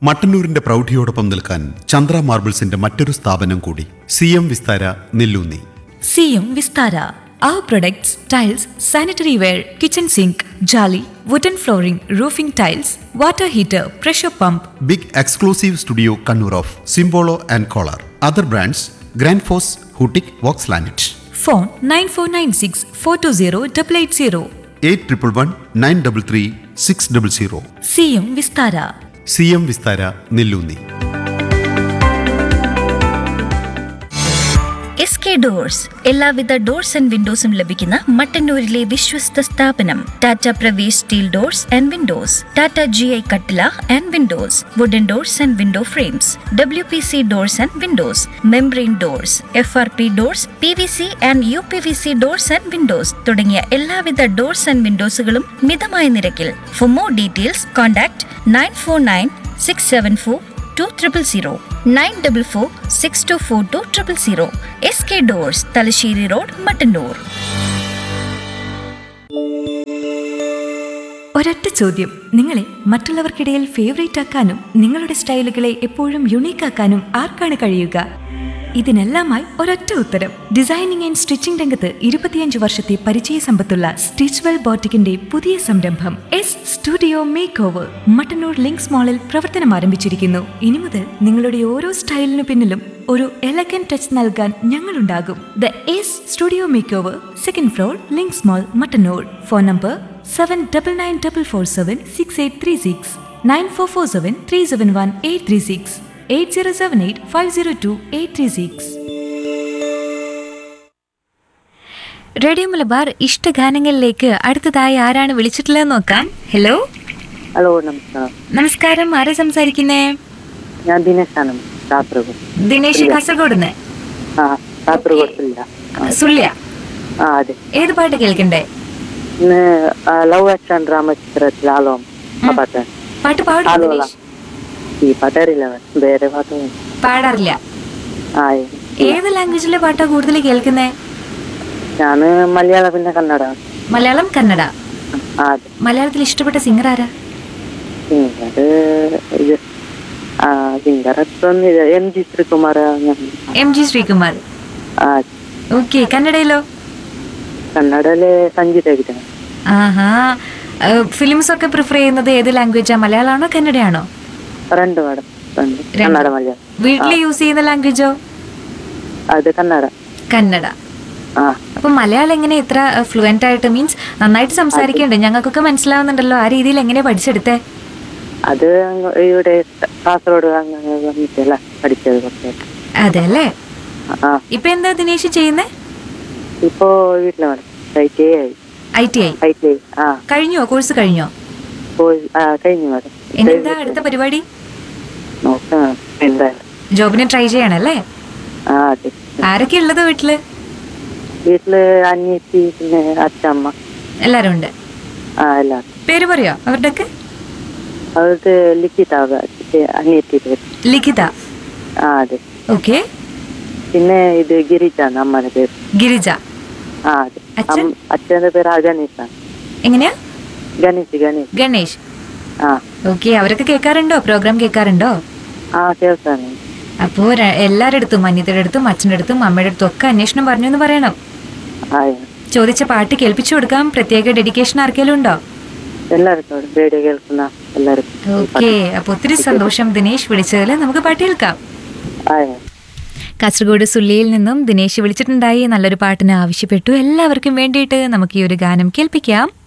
മട്ടന്നൂരിന്റെ പ്രൗഢിയോടൊപ്പം നിൽക്കാൻ ചന്ദ്ര മാർബിൾസിന്റെ മറ്റൊരു സ്ഥാപനം കൂടി സി എം വിസ്താര നെല്ലൂന്നി സിയും Vistara Our products, tiles, sanitary ware, kitchen sink, jolly, wooden flooring, roofing tiles, water heater, pressure pump, big exclusive studio Kannur of Simbolo and Kohler other brands Grundfos ഹൂട്ടിക് Vox ലാനറ്റ് phone 9496 420 880. Eight triple one nine double three six double zero സിയും Vistara C M Vistara Nellunni S K doors എല്ലാവിധ doors and വിൻഡോസും ലഭിക്കുന്ന മട്ടന്നൂരിലെ വിശ്വസ്ത സ്ഥാപനം Tata Pravesh steel doors and windows Tata G I കട്ടില and windows wooden doors and window frames W P C doors and windows membrane doors F R P doors P V C and U P V C doors and windows തുടങ്ങിയ എല്ലാവിധ doors and വിൻഡോസുകളും മിതമായ നിരക്കിൽ for more details contact nine four nine six seven four two triple zero nine double four six two four two triple zero S K doors Thalassery road Mattannur ഒരൊറ്റ ചോദ്യം നിങ്ങളെ മറ്റുള്ളവർക്കിടയിൽ favourite ആക്കാനും നിങ്ങളുടെ സ്റ്റൈലുകളെ എപ്പോഴും യുണീക്ക് ആക്കാനും ആർക്കാണ് കഴിയുക ഇതിനെല്ലാമായി ഒരൊറ്റ ഉത്തരം ഡിസൈനിങ് ആൻഡ് സ്റ്റിച്ചിംഗ് രംഗത്ത് ഇരുപത്തിയഞ്ച് വർഷത്തെ പരിചയ സമ്പത്തുള്ള സ്റ്റിച്ച്വെൽ ബോട്ടിക്കിന്റെ പുതിയ സംരംഭം S studio makeover Mattannur Links മാളിൽ പ്രവർത്തനം ആരംഭിച്ചിരിക്കുന്നു ഇനി മുതൽ നിങ്ങളുടെ ഓരോ സ്റ്റൈലിനു പിന്നിലും ഒരു എലഗൻ ടച്ച് നൽകാൻ ഞങ്ങളുണ്ടാകും the S studio makeover second floor Links mall Mattannur phone number seven double nine double four seven six eight three six nine four four seven three seven one eight three six eight zero seven eight five zero two eight three six radio Malabar ഇഷ്ടഗാനങ്ങളിലേക്ക് അടുത്തതായി ആരാണ് വിളിച്ചിട്ടുള്ളത് നോക്കാം hello hello നമസ്കാരം നമസ്കാരം ആരാ സംസാരിക്കുന്നേ ഞാൻ ദിനേശാണ് കാസർഗോഡ് ദിനേശ് കാസർഗോഡ് ആ കാസർഗോഡില്ല ആ, സുള്ളിയ ആ അതെ ഏത് പാട്ട് കേൾക്കണ്ടേ ഇന്ന് ലവ് ആക്ഷൻ ഡ്രാമ ചിത്രത്തിൽ ആലോം ആ പാട്ട് പാട്ട് പാടും ആലോല ദിനേശ് ഈ പാട്ടറിയില്ല വേറെ പാട്ട് പാടാറില്ല ആ ഏത് ലാംഗ്വേജിലെ പാട്ടാ കൂടുതൽ കേൾക്കുന്നേ ഞാൻ മലയാള പിന്നെ കന്നഡ മലയാളം കന്നഡ ആ അതെ മലയാളത്തിൽ ഇഷ്ടപ്പെട്ട സിംഗർ ആരാ സിംഗർ ഇത് ആ സിംഗർ അത്രയൊന്നും ഇല്ല എം ജി ശ്രീകുമാർ അങ്ങനെ എം ജി ശ്രീകുമാർ ആ ഓക്കെ കന്നഡയിലോ കന്നഡയിലെ സംഗീത ഗീതങ്ങൾ ആഹാ ഫിലിംസ് ഒക്കെ പ്രിഫർ ചെയ്യുന്നത് ഏത് ലാംഗ്വേജാ മലയാളമാണോ കന്നഡയാണോ രണ്ട് മാഡം രണ്ട് കന്നഡ മലയാളം വീട്ടിൽ യൂസ് ചെയ്യുന്ന ലാംഗ്വേജോ അത് കന്നഡ കന്നഡ ആ അപ്പൊ മലയാളം എങ്ങനെ ഇത്ര ഫ്ലുവൻ്റ് ആയിട്ട് മീൻസ് നന്നായിട്ട് സംസാരിക്കുന്നുണ്ട് ഞങ്ങൾക്കൊക്കെ മനസ്സിലാവുന്നുണ്ടല്ലോ ആ രീതിയിൽ എങ്ങനെ പഠിച്ചെടുത്തേ അത് അങ്ങ് ഇവിടെ കാസർഗോഡ് അങ്ങനെ വന്നിട്ടല്ല പഠിച്ചത് കുറച്ച് അതെ അല്ലേ ആ ഇപ്പൊ എന്താ ദിനേശ് ചെയ്യുന്നേ ഇപ്പോ വീട്ടിലാണ് ഐ ടി ആയി I T I I T I ആ കഴിഞ്ഞോ കോഴ്സ് കഴിഞ്ഞോ പോയി ആ കഴിഞ്ഞു മാഡം ഇനിന്താ അടുത്ത പരിപാടി നോക്കാം എന്തായാലും ജോബിന് ട്രൈ ചെയ്യണല്ലേ ആ അതെ ആരൊക്കെ ഉള്ളത് വീട്ടില് വീട്ടില് അനിയത്തി പിന്നെ അച്ഛമ്മ എല്ലാരും ഉണ്ട് ആ എല്ലാരും പേര് പറയോ അവരുടെയൊക്കെ അവർക്ക് ലിഖിത അനിയത്തി പേര് ലിഖിത ആ അതെ ഓക്കെ പിന്നെ ഇത് ഗിരിജ അമ്മയുടെ പേര് ഗിരിജ ആ അതെ അച്ഛൻ? അമ്മ- അച്ഛന്റെ പേര് ആ ഗണേശാണ് എങ്ങനെയാ ഗണേശ് ഗണേശ് ഗണേഷ് ആ ഓക്കെ അവരൊക്കെ കേൾക്കാറുണ്ടോ പ്രോഗ്രാം കേൾക്കാറുണ്ടോ ആ കേൾക്കാണ് അപ്പോ ര- എല്ലാവരുടെ അടുത്തും അനിയത്തിയുടെ അടുത്തും അച്ഛൻ്റെ അടുത്തും അമ്മയുടെ അടുത്തും ഒക്കെ അന്വേഷണം പറഞ്ഞു എന്ന് പറയണം ആ ചോദിച്ച പാട്ട് കേൾപ്പിച്ചു കൊടുക്കാം പ്രത്യേക ഡെഡിക്കേഷൻ ആർക്കെങ്കിലും ഉണ്ടോ എല്ലാവർക്കും റേഡിയോ കേൾക്കുന്ന എല്ലാവർക്കും ഓക്കെ അപ്പൊ ഒത്തിരി സന്തോഷം ദിനേശ് വിളിച്ചതിൽ നമുക്ക് പാട്ട് കേൾക്കാം ആ കാസർഗോഡ് സുള്ളിയിൽ നിന്നും ദിനേശ് വിളിച്ചിട്ടുണ്ടായി നല്ലൊരു പാട്ടിന് ആവശ്യപ്പെട്ടു എല്ലാവർക്കും വേണ്ടിയിട്ട് നമുക്ക് ഈ ഒരു ഗാനം കേൾപ്പിക്കാം